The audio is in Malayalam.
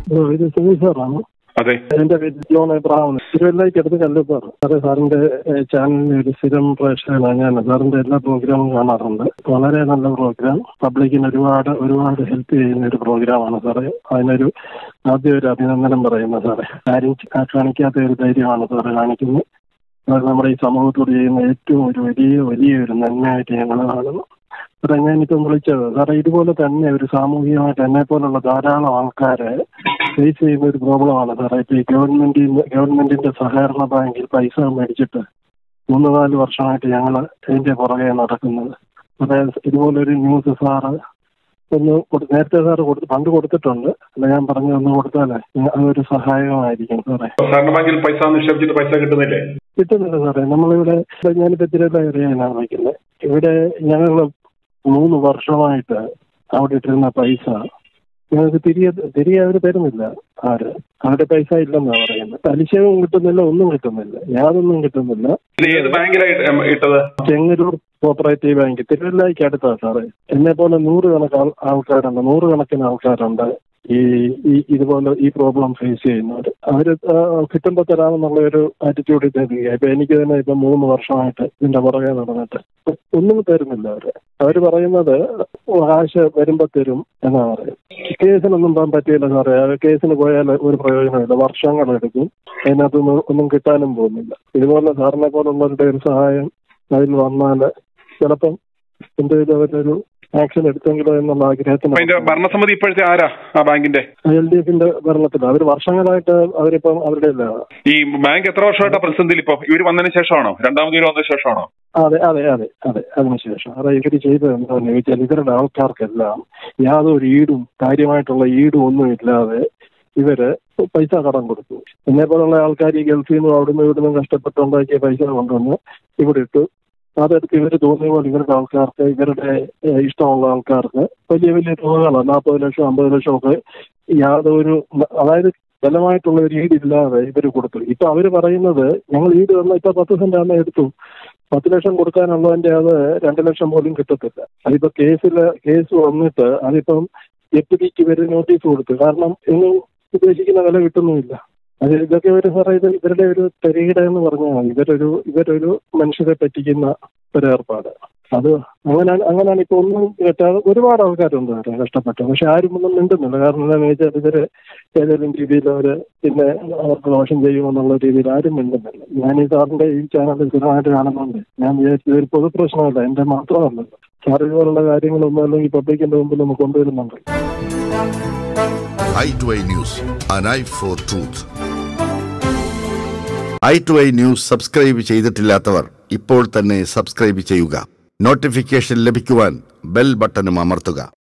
ഹലോ ഇത് സുനി സാറാണ് അതെ എന്റെ പേര് ജോൺ എബ്രഹാം തിരുവല്ലയ്ക്ക് അടുത്ത് കല്ലൂർ സാറേ സാറിന്റെ ഏഹ്, ചാനലിലെ ഒരു സ്ഥിരം പ്രേക്ഷകനാണ് ഞാൻ സാറിന്റെ എല്ലാ പ്രോഗ്രാമും കാണാറുണ്ട് വളരെ നല്ല പ്രോഗ്രാം പബ്ലിക്കിന് ഒരുപാട് ഒരുപാട് ഹെൽപ്പ് ചെയ്യുന്ന ഒരു പ്രോഗ്രാമാണ് സാറേ അതിനൊരു ആദ്യം ഒരു അഭിനന്ദനം പറയുന്നു സാറേ ആരും ച- കാണിക്കാത്ത ഒരു ധൈര്യമാണ് സാറ് കാണിക്കുന്നത് അത് നമ്മുടെ ഈ സമൂഹത്തോട് ചെയ്യുന്ന ഏറ്റവും ഒരു വലിയ വലിയ ഒരു നന്മയായിട്ട് ഞങ്ങൾ കാണുന്നു സാറേ ഞാനിപ്പം വിളിച്ചത് സാറേ ഇതുപോലെ തന്നെ ഒരു സാമൂഹികമായിട്ട് എന്നെ പോലുള്ള ധാരാളം ആൾക്കാരെ ഫേസ് ചെയ്യുന്ന ഒരു പ്രോബ്ലമാണ് സാറേ ഇപ്പൊ ഈ ഗവൺമെന്റിന്റെ ഗവൺമെന്റിന്റെ സഹകരണ ബാങ്കിൽ പൈസ മേടിച്ചിട്ട് മൂന്ന് നാല് വർഷമായിട്ട് ഞങ്ങൾ അതിന്റെ പുറകെ നടക്കുന്നത് അതായത് ഇതുപോലൊരു ന്യൂസ് സാറ് ഒന്ന് കൊടു- നേരത്തെ സാറ് കൊടുത്ത് പണ്ട് കൊടുത്തിട്ടുണ്ട് അല്ല ഞാൻ പറഞ്ഞു ഒന്ന് കൊടുത്താലേ ഞ- അതൊരു സഹായകമായിരിക്കും സാറേ സാറിന്റെ ബാങ്കിൽ പൈസ നിക്ഷേപിച്ചിട്ട് പൈസ കിട്ടുന്നില്ലേ കിട്ടുന്നില്ല സാറേ നമ്മളിവിടെ ഇപ്പൊ ഞാനിപ്പോ തിരുവല്ല ഏരിയയിലാണ് വയ്ക്കുന്നത് ഇവിടെ ഞങ്ങൾ മൂന്ന് വർഷമായിട്ട് അവിടെ ഇട്ടിരുന്ന പൈസ ഞങ്ങൾക്ക് തിരികെ തിരികെ അവർ തരുന്നില്ല ആര് അവരുടെ പൈസ ഇല്ലെന്നാ പറയുന്നത് പലിശയും കിട്ടുന്നില്ല ഒന്നും കിട്ടുന്നില്ല യാതൊന്നും കിട്ടുന്നില്ല ഇത് ഏത് ബാങ്കിലാണ് ഇട്ടത് ചെങ്ങന്നൂർ കോപ്പറേറ്റീവ് ബാങ്ക് തിരുവല്ലയ്ക്ക് അടുത്താ സാറേ എന്നെ പോലെ നൂറുകണക്ക് ആൾ- ആൾക്കാരുണ്ട് നൂറുകണക്കിന് ആൾക്കാരുണ്ട് ഈ ഈ ഇതുപോലെ ഈ പ്രോബ്ലം ഫേസ് ചെയ്യുന്നവർ അവര് ആ, കിട്ടുമ്പോ തരാമെന്നുള്ള ഒരു ആറ്റിറ്റ്യൂഡിൽ തരിക ഇപ്പൊ എനിക്ക് തന്നെ ഇപ്പൊ മൂന്ന് വർഷമായിട്ട് ഇതിന്റെ പുറകെ നടന്നിട്ട് ഒന്നും തരുന്നില്ല അവര് അവര് പറയുന്നത് കാശ് വരുമ്പോ തരും എന്നാ പറയുന്നത് കേസിനൊന്നും പോകാൻ പറ്റിയില്ല സാറേ ആ കേസിന് പോയാൽ ഒരു പ്രയോജനമില്ല വർഷങ്ങളെടുക്കും അതിനകത്തൊന്നും ഒന്നും കിട്ടാനും പോകുന്നില്ല ഇതുപോലെ സാറിനെ പോലുള്ളവരുടെ ഒരു സഹായം അതിൽ വന്നാൽ ചിലപ്പം എന്തെങ്കിലും അവരൊരു ആക്ഷൻ എടുത്തെങ്കിലോ എന്നുള്ള അപ്പൊ അതിന്റെ ആഗ്രഹത്തിന് ഭരണസമിതി ഇപ്പോഴത്തെ ആരാ ആ ബാങ്കിന്റെ എൽ ഡി എഫിന്റെ ഭരണത്തിൽ അവർ വർഷങ്ങളായിട്ട് അവരിപ്പം അവരുടെ ഇല്ല ഈ ബാങ്ക് എത്ര വർഷമായിട്ടാ പ്രതിസന്ധിയിൽ ഇപ്പൊ ഇവര് വന്നതിന് ശേഷമാണോ രണ്ടാമത് ഇവര് വന്നതിന് ശേഷമാണോ അതെ അതെ അതെ അതെ അതിനുശേഷം അതെ ഇവർ ചെയ്തത് എന്താണെന്ന് ചോദിച്ചാൽ ഇവരുടെ ആൾക്കാർക്കെല്ലാം യാതൊരു ഈടും കാര്യമായിട്ടുള്ള ഈടും ഒന്നും ഇല്ലാതെ ഇവര് പൈസ കടം കൊടുത്തു എന്നെ പോലുള്ള ആൾക്കാർ ഈ ഗൾഫിൽ നിന്നും അവിടുന്ന് ഇവിടുന്ന് കഷ്ടപ്പെട്ടുണ്ടാക്കിയ പൈസ കൊണ്ടുവന്ന് ഇവിടെ ഇട്ടു അതെടുത്ത് ഇവർ തോന്നിയ പോലെ ഇവരുടെ ആൾക്കാർക്ക് ഇവരുടെ ഏഹ്, ഇഷ്ടമുള്ള ആൾക്കാർക്ക് വലിയ വലിയ തുകകളാണ് നാൽപ്പത് ലക്ഷം അമ്പത് ലക്ഷം ഒക്കെ യാതൊരു അതായത് ബലമായിട്ടുള്ള ഒരു ഈടില്ലാതെ ഇവർ കൊടുത്തു ഇപ്പൊ അവര് പറയുന്നത് ഞങ്ങൾ ഈട് തന്ന ഇപ്പൊ പത്ത് സെന്റ് ആണ് എടുത്തു പത്ത് ലക്ഷം കൊടുക്കാനുള്ളതിന്റെ അത് രണ്ട് ലക്ഷം പോലും കിട്ടത്തില്ല അതിപ്പോ കേസില് കേസ് വന്നിട്ട് അതിപ്പം എപ്പിടിക്ക് ഇവര് നോട്ടീസ് കൊടുത്തു കാരണം ഇന്നും ഉദ്ദേശിക്കുന്ന വില കിട്ടുന്നുമില്ല അത് ഇതൊക്കെ ഒരു സാറേ ഇത് ഇവരുടെ ഒരു തെരീട എന്ന് പറഞ്ഞാൽ മതി ഇവരൊരു ഇവരൊരു മനുഷ്യരെ പറ്റിക്കുന്ന ഒരു ഏർപ്പാട് അത് അങ്ങനെയാണ് അങ്ങനെയാണ് ഇപ്പൊ ഒന്നും കിട്ടാതെ ഒരുപാട് ആൾക്കാരുണ്ട് അവരെ കഷ്ടപ്പെട്ടു പക്ഷെ ആരും ഒന്നും മിണ്ടുന്നില്ല കാരണം എന്താണെന്ന് വെച്ചാൽ ഇവര് ഏതെങ്കിലും രീതിയിൽ അവര് പിന്നെ അവർക്ക് ദോഷം ചെയ്യുമെന്നുള്ള രീതിയിൽ ആരും മിണ്ടുന്നില്ല ഞാൻ ഈ സാറിന്റെ ഈ ചാനൽ സ്ഥിരമായിട്ട് കാണുന്നുണ്ട് ഞാൻ വിചാരിച്ചത് ഒരു പൊതു പ്രശ്നമല്ല എന്റെ മാത്രമല്ലല്ലോ സാർ ഇതുപോലുള്ള കാര്യങ്ങളൊന്നും അല്ലെങ്കിൽ പബ്ലിക്കിന്റെ മുമ്പിൽ നമുക്ക് കൊണ്ടുവരുന്നുണ്ട് eye to eye news an eye for truth eye to eye news subscribe ചെയ്തിട്ടില്ലാത്തവർ ഇപ്പോൾ തന്നെ സബ്സ്ക്രൈബ് ചെയ്യുക നോട്ടിഫിക്കേഷൻ ലഭിക്കുവാൻ ബെൽ ബട്ടണും അമർത്തുക